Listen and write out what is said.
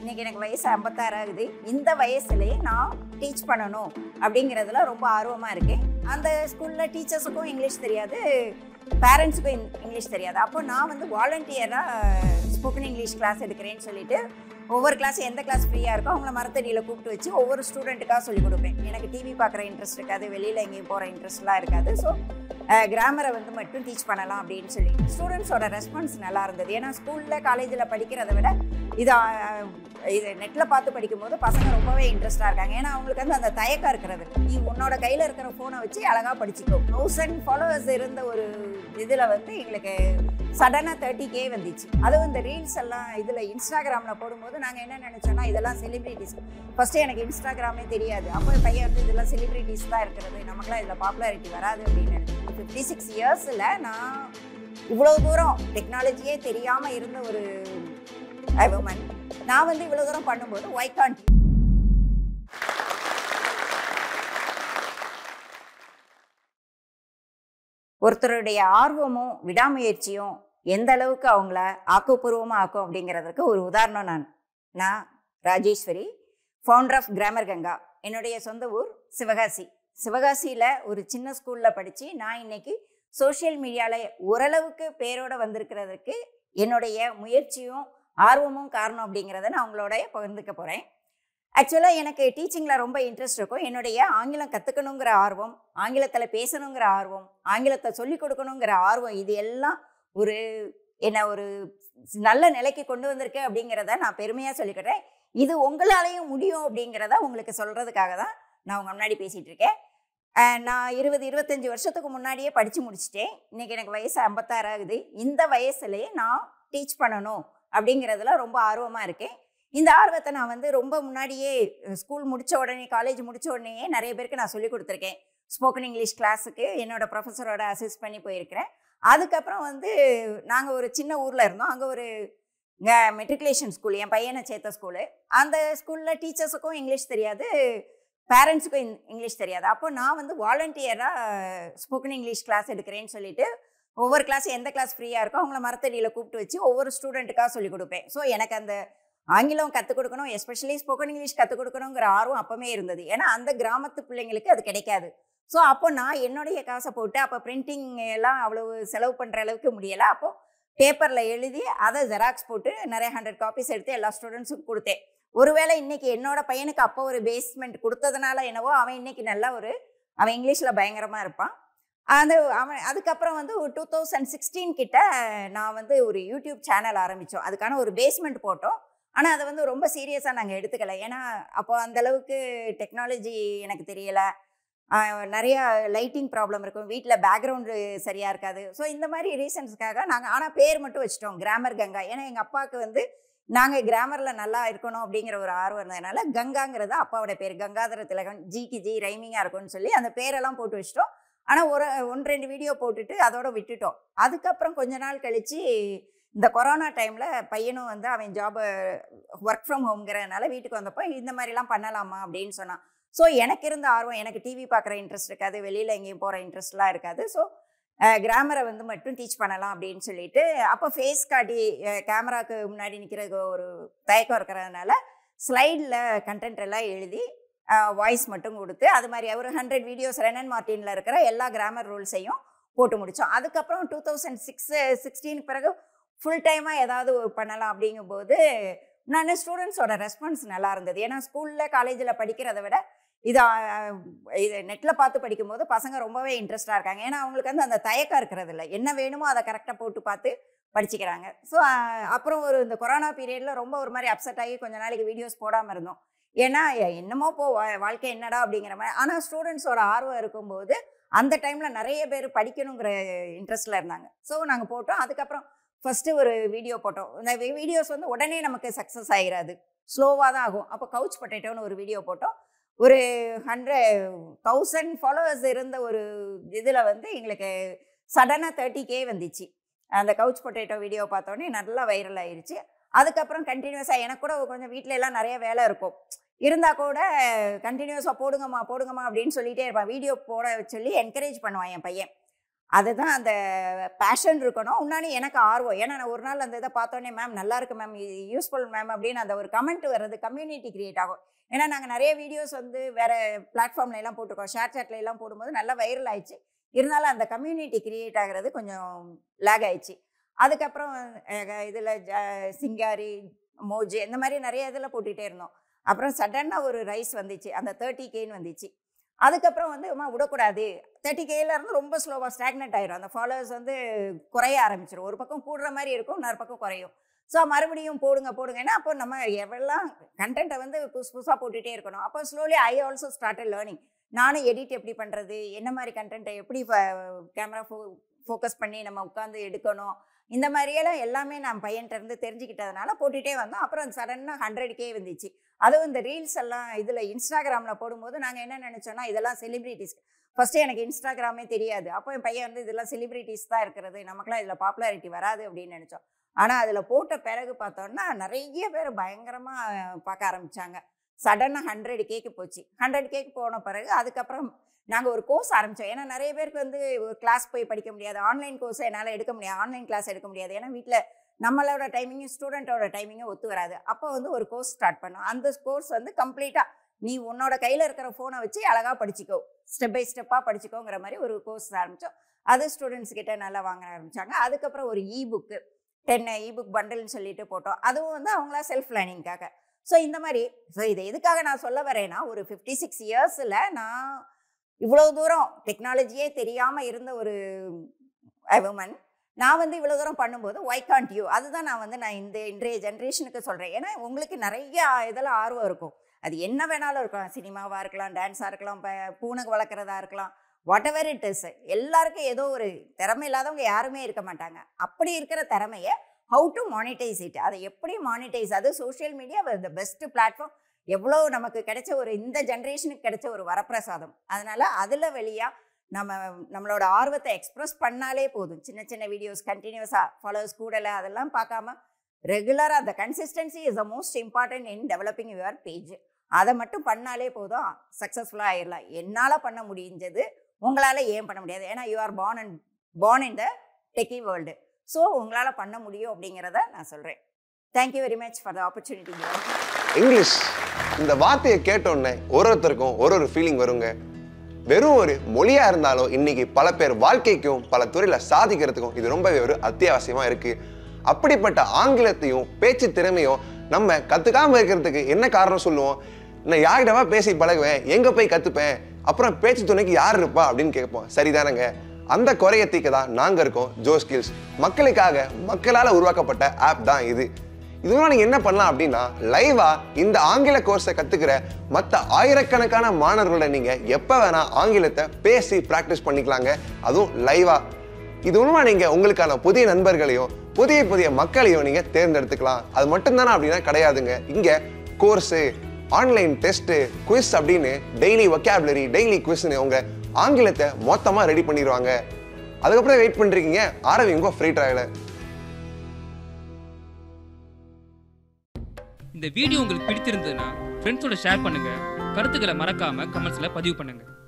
இன்னைக்கு எனக்கு வயசு ஐம்பத்தாறு ஆகுது இந்த வயசுலயே நான் டீச் பண்ணணும் அப்படிங்கிறதுல ரொம்ப ஆர்வமாக இருக்கேன் அந்த ஸ்கூலில் டீச்சர்ஸுக்கும் இங்கிலீஷ் தெரியாது பேரண்ட்ஸுக்கும் இங்கிலீஷ் தெரியாது அப்போ நான் வந்து வாலண்டியராக ஸ்போக்கன் இங்கிலீஷ் கிளாஸ் எடுக்கிறேன்னு சொல்லிட்டு ஒவ்வொரு கிளாஸ் எந்த கிளாஸ் ஃப்ரீயாக இருக்கோ அவங்கள மரத்தடியில் கூப்பிட்டு வச்சு ஒவ்வொரு ஸ்டூடெண்ட்டுக்காக சொல்லிக் கொடுப்பேன் எனக்கு டிவி பார்க்குற இன்ட்ரெஸ்ட் இருக்காது வெளியில் எங்கேயும் போகிற இன்ட்ரெஸ்ட்லாம் இருக்காது ஸோ கிராமரை வந்து மட்டும் டீச் பண்ணலாம் அப்படின்னு சொல்லி ஸ்டூடெண்ட்ஸோட ரெஸ்பான்ஸ் நல்லா இருந்தது ஏன்னா ஸ்கூலில் காலேஜில் படிக்கிறத விட இது அஹ், இது நெட்டில் பார்த்து படிக்கும்போது பசங்க ரொம்பவே இன்ட்ரெஸ்டாக இருக்காங்க ஏன்னா அவங்களுக்கு வந்து அந்த தயக்கம் இருக்கிறது நீ உன்னோட கையில் இருக்கிற ஃபோனை வச்சு அழகாக படிச்சுக்கோ தௌசண்ட் ஃபாலோவர்ஸ் இருந்த ஒரு இதில் வந்து எங்களுக்கு சடனாக தேர்ட்டி கே வந்துச்சு அதுவும் இந்த ரீல்ஸ் எல்லாம் இதில் இன்ஸ்டாகிராமில் போடும்போது நாங்கள் என்ன நினச்சோன்னா இதெல்லாம் செலிப்ரிட்டிஸ் ஃபஸ்ட்டு எனக்கு இன்ஸ்டாகிராமே தெரியாது அப்போ பையன் வந்து இதெல்லாம் செலிப்ரிட்டிஸ் தான் இருக்கிறது நமக்குலாம் இதில் பாப்புலாரிட்டி வராது அப்படின்னு நினைச்சேன் ஃபிஃப்டி சிக்ஸ் இயர்ஸில் நான் இவ்வளோ தூரம் டெக்னாலஜியே தெரியாமல் இருந்த ஒரு உமன் நான் வந்து இவ்வளோ தூரம் பண்ணும்போது ஒய் கான்ட் ஒருத்தருடைய ஆர்வமும் விடாமுயற்சியும் எந்த அளவுக்கு அவங்கள ஆக்கப்பூர்வமாக ஆக்கும் அப்படிங்கிறதுக்கு ஒரு உதாரணம் நான் நான் Rajeswari founder of grammar Ganga என்னுடைய சொந்த ஊர் சிவகாசி சிவகாசியில் ஒரு சின்ன ஸ்கூலில் படித்து நான் இன்னைக்கு சோஷியல் மீடியாவில் ஓரளவுக்கு பேரோட வந்திருக்கிறதுக்கு என்னுடைய முயற்சியும் ஆர்வமும் காரணம் அப்படிங்கிறத நான் உங்களோட பகிர்ந்துக்க போகிறேன் ஆக்சுவலாக எனக்கு டீச்சிங்கில் ரொம்ப இன்ட்ரெஸ்ட் இருக்கும் என்னுடைய ஆங்கிலம் கற்றுக்கணுங்கிற ஆர்வம் ஆங்கிலத்தில் பேசணுங்கிற ஆர்வம் ஆங்கிலத்தை சொல்லிக் கொடுக்கணுங்கிற ஆர்வம் இது எல்லாம் ஒரு என்ன ஒரு நல்ல நிலைக்கு கொண்டு வந்திருக்கு அப்படிங்கிறத நான் பெருமையாக சொல்லிக்கிறேன் இது உங்களாலையும் முடியும் அப்படிங்கிறத உங்களுக்கு சொல்கிறதுக்காக தான் நான் உங்கள் முன்னாடி பேசிகிட்டு இருக்கேன் அஹ் நான் இருபது இருபத்தஞ்சி வருஷத்துக்கு முன்னாடியே படித்து முடிச்சிட்டேன் இன்றைக்கி எனக்கு வயசு ஐம்பத்தாறு ஆகுது இந்த வயசுலேயே நான் டீச் பண்ணணும் அப்படிங்கிறதுல ரொம்ப ஆர்வமாக இருக்கேன் இந்த ஆர்வத்தை நான் வந்து ரொம்ப முன்னாடியே ஸ்கூல் முடித்த உடனே காலேஜ் முடித்த உடனேயே நிறைய பேருக்கு நான் சொல்லிக் கொடுத்துருக்கேன் ஸ்போக்கன் இங்கிலீஷ் கிளாஸுக்கு என்னோட ப்ரொஃபஸரோட அசிஸ்ட் பண்ணி போயிருக்கிறேன் அதுக்கப்புறம் வந்து நாங்கள் ஒரு சின்ன ஊரில் இருந்தோம் அங்கே ஒரு மெட்ரிகுலேஷன் ஸ்கூல் என் பையனை சேர்த்த ஸ்கூலு அந்த ஸ்கூலில் டீச்சர்ஸுக்கும் இங்கிலீஷ் தெரியாது பேரண்ட்ஸுக்கும் இங்கிலீஷ் தெரியாது அப்போ நான் வந்து வாலண்டியராக ஸ்போக்கன் இங்கிலீஷ் கிளாஸ் எடுக்கிறேன்னு சொல்லிட்டு ஒவ்வொரு கிளாஸ் எந்த கிளாஸ் ஃப்ரீயாக இருக்கோ அவங்கள மரத்தடியில் கூப்பிட்டு வச்சு ஒவ்வொரு ஸ்டூடெண்ட்டுக்காக சொல்லிக் கொடுப்பேன் ஸோ எனக்கு அந்த ஆங்கிலம் கற்றுக் கொடுக்கணும் எஸ்பெஷலி ஸ்போக்கன் இங்கிலீஷ் கற்றுக் கொடுக்கணுங்கிற ஆர்வம் அப்போவே இருந்தது ஏன்னா அந்த கிராமத்து பிள்ளைங்களுக்கு அது கிடைக்காது ஸோ அப்போ நான் என்னுடைய காசை போட்டு அப்போ பிரிண்டிங் எல்லாம் அவ்வளவு செலவு பண்ணுற அளவுக்கு முடியலை அப்போ பேப்பரில் எழுதி அதை ஜெராக்ஸ் போட்டு நிறைய ஹண்ட்ரட் காப்பீஸ் எடுத்து எல்லா ஸ்டூடெண்ட்ஸுக்கும் கொடுத்தேன் ஒருவேளை இன்னைக்கு என்னோட பையனுக்கு அப்போ ஒரு பேஸ்மெண்ட் கொடுத்ததுனால என்னவோ அவன் இன்னைக்கு நல்லா ஒரு அவன் இங்கிலீஷில் பயங்கரமாக இருப்பான் அந்த அவன் அதுக்கப்புறம் வந்து ஒரு டூ தௌசண்ட் சிக்ஸ்டீன் கிட்ட நான் வந்து ஒரு யூடியூப் சேனல் ஆரம்பித்தோம் அதுக்கான ஒரு பேஸ்மெண்ட் போட்டோம் ஆனால் அதை வந்து ரொம்ப சீரியஸாக நாங்கள் எடுத்துக்கல ஏன்னா அப்போ அந்த அளவுக்கு டெக்னாலஜி எனக்கு தெரியலை நிறைய லைட்டிங் ப்ராப்ளம் இருக்கும் வீட்டில் பேக்ரவுண்டு சரியாக இருக்காது ஸோ இந்த மாதிரி ரீசன்ஸ்க்காக நாங்கள் ஆனால் பேர் மட்டும் வச்சிட்டோம் கிராமர் கங்கா ஏன்னா எங்கள் அப்பாவுக்கு வந்து நாங்கள் கிராமரில் நல்லா இருக்கணும் அப்படிங்கிற ஒரு ஆர்வம் இருந்ததுனால கங்காங்கிறது அப்பாவோட பேர் கங்காதர திலகன் ஜிக்கு ஜி ரைமிங்காக இருக்கும்னு சொல்லி அந்த பேரெல்லாம் போட்டு வச்சிட்டோம் ஆனால் ஒரு ஒன்று ரெண்டு வீடியோ போட்டுட்டு அதோட விட்டுட்டோம் அதுக்கப்புறம் கொஞ்ச நாள் கழித்து இந்த கொரோனா டைமில் பையனும் வந்து அவன் ஜாபை ஒர்க் ஃப்ரம் ஹோம்ங்கிறதுனால வீட்டுக்கு வந்தப்போ இந்த மாதிரிலாம் பண்ணலாமா அப்படின்னு சொன்னான் ஸோ எனக்கு இருந்த ஆர்வம் எனக்கு டிவி பார்க்குற இன்ட்ரெஸ்ட் இருக்காது வெளியில் எங்கேயும் போகிற இன்ட்ரெஸ்ட்லாம் இருக்காது ஸோ கிராமரை வந்து மட்டும் டீச் பண்ணலாம் அப்படின்னு சொல்லிட்டு அப்போ ஃபேஸ் காட்டி கேமராக்கு முன்னாடி நிற்கிறதுக்கு ஒரு தயக்கம் இருக்கிறதுனால ஸ்லைடில் கண்டென்ட் எல்லாம் எழுதி வாய்ஸ் மட்டும் கொடுத்து அது மாதிரி ஒரு ஹண்ட்ரட் வீடியோஸ் ரெனன் மார்ட்டினில் இருக்கிற எல்லா கிராமர் ரூல்ஸையும் போட்டு முடித்தோம் அதுக்கப்புறம் டூ தௌசண்ட் சிக்ஸ் சிக்ஸ்டீன் பிறகு ஃபுல் டைமாக ஏதாவது பண்ணலாம் அப்படிங்கும்போது நான் ஸ்டூடெண்ட்ஸோட ரெஸ்பான்ஸ் நல்லா இருந்தது ஏன்னா ஸ்கூலில் காலேஜில் படிக்கிறத விட இது அஹ், இது நெட்டில் பார்த்து படிக்கும்போது பசங்க ரொம்பவே இன்ட்ரெஸ்டாக இருக்காங்க ஏன்னா அவங்களுக்கு வந்து அந்த தயக்கம் இருக்கிறது இல்லை என்ன வேணுமோ அதை கரெக்டாக போட்டு பார்த்து படிச்சுக்கிறாங்க ஸோ அப்புறம் ஒரு இந்த கொரோனா பீரியடில் ரொம்ப ஒரு மாதிரி அப்செட் ஆகி கொஞ்ச நாளைக்கு வீடியோஸ் போடாமல் இருந்தோம் ஏன்னா எ- என்னமோ போ வா- வாழ்க்கை என்னடா அப்படிங்கிற மாதிரி ஆனால் ஸ்டூடெண்ட்ஸோட ஆர்வம் இருக்கும்போது அந்த டைமில் நிறைய பேர் படிக்கணுங்கிற இன்ட்ரெஸ்டில் இருந்தாங்க ஸோ நாங்கள் போட்டோம் அதுக்கப்புறம் ஃபஸ்ட்டு ஒரு வீடியோ போட்டோம் இந்த வீடியோஸ் வந்து உடனே நமக்கு சக்ஸஸ் ஆகிராது ஸ்லோவாக தான் ஆகும் அப்போ கவுச் பொட்டேட்டோன்னு ஒரு வீடியோ போட்டோம் ஒரு ஹண்ட்ரட் தௌசண்ட் ஃபாலோவர்ஸ் இருந்த ஒரு இதில் வந்து எங்களுக்கு சடனாக தேர்ட்டி கே வந்துச்சு அந்த கவுச் பொட்டேட்டோ வீடியோ பார்த்தோன்னே நல்லா வைரல் ஆயிருச்சு அதுக்கப்புறம் கண்டினியூஸாக எனக்கு கூட கொஞ்சம் வீட்டில எல்லாம் நிறைய வேலை இருக்கும் இருந்தால் கூட கண்டினியூஸாக போடுங்கம்மா போடுங்கம்மா அப்படின்னு சொல்லிட்டே இருப்பான் வீடியோ போட சொல்லி என்கரேஜ் பண்ணுவான் என் பையன் அதுதான் அந்த பேஷன் இருக்கணும் இன்னொன்று எனக்கு ஆர்வம் ஏன்னா நான் ஒரு நாள் அந்த இதை பார்த்தோன்னே மேம் நல்லா இருக்கு மேம் இது யூஸ்ஃபுல் மேம் அப்படின்னு அந்த ஒரு கமெண்ட் வர்றது கம்யூனிட்டி கிரியேட் ஆகும் ஏன்னா நாங்கள் நிறைய வீடியோஸ் வந்து வேறு பிளாட்ஃபார்ம்ல எல்லாம் போட்டிருக்கோம் ஷேர் சாட்ல எல்லாம் போடும்போது நல்லா வைரல் ஆயிடுச்சு இருந்தாலும் அந்த கம்யூனிட்டி கிரியேட் ஆகிறது கொஞ்சம் லேக் ஆயிடுச்சு அதுக்கப்புறம் இதில் சிங்காரி மோஜி இந்த மாதிரி நிறைய இதில் போட்டுகிட்டே இருந்தோம் அப்புறம் சடனாக ஒரு ரைஸ் வந்துச்சு அந்த தேர்ட்டி கேன்னு வந்துச்சு அதுக்கப்புறம் வந்து அம்மா விடக்கூடாது தேர்ட்டி கேல இருந்து ரொம்ப ஸ்லோவாக ஸ்டாக்னட் ஆயிரும் அந்த ஃபாலோவர்ஸ் வந்து குறைய ஆரம்பிச்சிடும் ஒரு பக்கம் கூடுற மாதிரி இருக்கும் இன்னொரு பக்கம் குறையும் ஸோ மறுபடியும் போடுங்க போடுங்கன்னா அப்போ நம்ம எவ்வளோலாம் கண்டென்ட்டை வந்து புதுசு புதுசாக போட்டுகிட்டே இருக்கணும் அப்போ slowly I also start learning நானும் எடிட் எப்படி பண்ணுறது என்ன மாதிரி கண்டென்ட்டை எப்படி கேமரா ஃபோ ஃபோக்கஸ் பண்ணி நம்ம உட்காந்து எடுக்கணும் இந்த மாதிரியெல்லாம் எல்லாமே நான் பையன்கிட்ட இருந்து தெரிஞ்சுக்கிட்டதுனால போட்டுகிட்டே வந்தோம் அப்புறம் சடனாக ஹண்ட்ரட் கே வந்துச்சு அதுவும் இந்த ரீல்ஸ் எல்லாம் இதில் இன்ஸ்டாகிராமில் போடும்போது நாங்கள் என்ன நினச்சோன்னா இதெல்லாம் செலிப்ரிட்டிஸ் ஃபஸ்ட்டு எனக்கு இன்ஸ்டாகிராமே தெரியாது அப்போ என் பையன் வந்து இதெல்லாம் செலிப்ரிட்டிஸ் தான் இருக்கிறது நமக்குலாம் இதில் பாப்புலாரிட்டி வராது அப்படின்னு நினச்சோம் ஆனால் அதில் போட்ட பிறகு பார்த்தோன்னா நிறைய பேர் பயங்கரமாக பார்க்க ஆரம்பித்தாங்க சடனாக ஹண்ட்ரட் கேக்கு போச்சு ஹண்ட்ரட் கேக் போன பிறகு அதுக்கப்புறம் நாங்கள் ஒரு கோர்ஸ் ஆரம்பித்தோம் ஏன்னா நிறைய பேருக்கு வந்து ஒரு கிளாஸ் போய் படிக்க முடியாது ஆன்லைன் கோர்ஸை என்னால் எடுக்க முடியாது ஆன்லைன் கிளாஸ் எடுக்க முடியாது ஏன்னா வீட்டில் நம்மளோட டைமிங்கும் ஸ்டூடெண்ட்டோட டைமிங்கும் ஒத்து வராது அப்போ வந்து ஒரு கோர்ஸ் ஸ்டார்ட் பண்ணோம் அந்த கோர்ஸ் வந்து கம்ப்ளீட்டாக நீ உன்னோட கையில் இருக்கிற ஃபோனை வச்சு அழகாக படிச்சுக்கோ ஸ்டெப் பை ஸ்டெப்பாக படிச்சுக்கோங்கிற மாதிரி ஒரு கோர்ஸ் ஆரம்பித்தோம் அது ஸ்டூடெண்ட்ஸ் கிட்ட நல்லா வாங்க ஆரம்பித்தாங்க அதுக்கப்புறம் ஒரு இ புக்கு டென் இபுக் பண்டில்னு சொல்லிட்டு போட்டோம் அதுவும் வந்து அவங்களா செல்ஃப் லேர்னிங்காக ஸோ இந்த மாதிரி ஸோ இதை எதுக்காக நான் சொல்ல வரேன்னா ஒரு ஃபிஃப்டி சிக்ஸ் இயர்ஸில் நான் இவ்வளோ தூரம் டெக்னாலஜியே தெரியாமல் இருந்த ஒரு உமன் நான் வந்து இவ்வளோ தூரம் பண்ணும்போது ஒய் காண்ட் யூ அதுதான் நான் வந்து நான் இந்த இன்றைய ஜென்ரேஷனுக்கு சொல்கிறேன் ஏன்னா உங்களுக்கு நிறைய இதெல்லாம் ஆர்வம் இருக்கும் அது என்ன வேணாலும் இருக்கலாம் சினிமாவாக இருக்கலாம் டான்ஸாக இருக்கலாம் இப்போ பூனை வளர்க்குறதா இருக்கலாம் வாட் எவர் இட் இஸ் எல்லாருக்கும் ஏதோ ஒரு திறமை இல்லாதவங்க யாருமே இருக்க மாட்டாங்க அப்படி இருக்கிற திறமையை ஹவு டு மானிட்டைஸ் இட் அதை எப்படி மானிட்டைஸ் அது social media the best platform எவ்வளோ நமக்கு கிடைச்ச ஒரு இந்த ஜென்ரேஷனுக்கு கிடைச்ச ஒரு வரப்பிரசாதம் அதனால அதில் வெளியாக நம்ம நம்மளோட ஆர்வத்தை எக்ஸ்ப்ரெஸ் பண்ணாலே போதும் சின்ன சின்ன வீடியோஸ் கண்டினியூஸாக ஃபாலோவர்ஸ் கூடலை அதெல்லாம் பார்க்காம ரெகுலராக அந்த consistency is the most important in developing your page அதை மட்டும் பண்ணாலே போதும் சக்ஸஸ்ஃபுல்லாக ஆயிடலாம் என்னால் பண்ண முடிஞ்சது உங்களால் ஏன் பண்ண முடியாது ஏன்னா you are born and born in the techie world so உங்களால் பண்ண முடியும் அப்படிங்கிறத நான் சொல்கிறேன் thank you very much for the opportunity English இந்த வார்த்தையை கேட்டோன்னே ஒரு ஒருத்தருக்கும் ஒரு ஒரு ஃபீலிங் வருங்க வெறும் ஒரு மொழியா இருந்தாலும் இன்னைக்கு பல பேர் வாழ்க்கைக்கும் பல துறையில சாதிக்கிறதுக்கும் இது ரொம்பவே ஒரு அத்தியாவசியமா இருக்கு அப்படிப்பட்ட ஆங்கிலத்தையும் பேச்சு திறமையும் நம்ம கத்துக்காம இருக்கிறதுக்கு என்ன காரணம் சொல்லுவோம் நான் யார்கிட்டவா பேசி பழகுவேன் எங்க போய் கத்துப்பேன் அப்புறம் பேச்சு துணைக்கு யார் இருப்பா அப்படின்னு கேட்போம் சரிதானங்க அந்த குறைய தீக்க தான் நாங்க இருக்கோம் ஜோ ஸ்கில்ஸ் மக்களுக்காக மக்களால உருவாக்கப்பட்ட ஆப் தான் இது இதெல்லாம் நீங்க என்ன பண்ணலாம் அப்படின்னா லைவா இந்த ஆங்கில கோர்ஸை கத்துக்கிற மற்ற ஆயிரக்கணக்கான மாணவர்களோட நீங்க எப்ப வேணா ஆங்கிலத்தை பேசி பிராக்டிஸ் பண்ணிக்கலாங்க அதுவும் லைவா இது மூலமா நீங்க உங்களுக்கான புதிய நண்பர்களையும் புதிய புதிய மக்களையும் நீங்க தேர்ந்தெடுத்துக்கலாம் அது மட்டும்தானே அப்படின்னா கிடையாதுங்க இங்க கோர்ஸு ஆன்லைன் டெஸ்ட் குவிஸ் அப்படின்னு டெய்லி ஒக்காபுலரி டெய்லி குவிஸ்னு உங்க ஆங்கிலத்தை மொத்தமா ரெடி பண்ணிடுவாங்க அதுக்கப்புறம் வெயிட் பண்றீங்க ஆரம்பிங்க ஃப்ரீ ட்ரையலை இந்த வீடியோ உங்களுக்கு பிடித்திருந்ததுன்னா ஃப்ரெண்ட்ஸோட ஷேர் பண்ணுங்க கருத்துக்களை மறக்காம கமெண்ட்ஸ்ல பதிவு பண்ணுங்க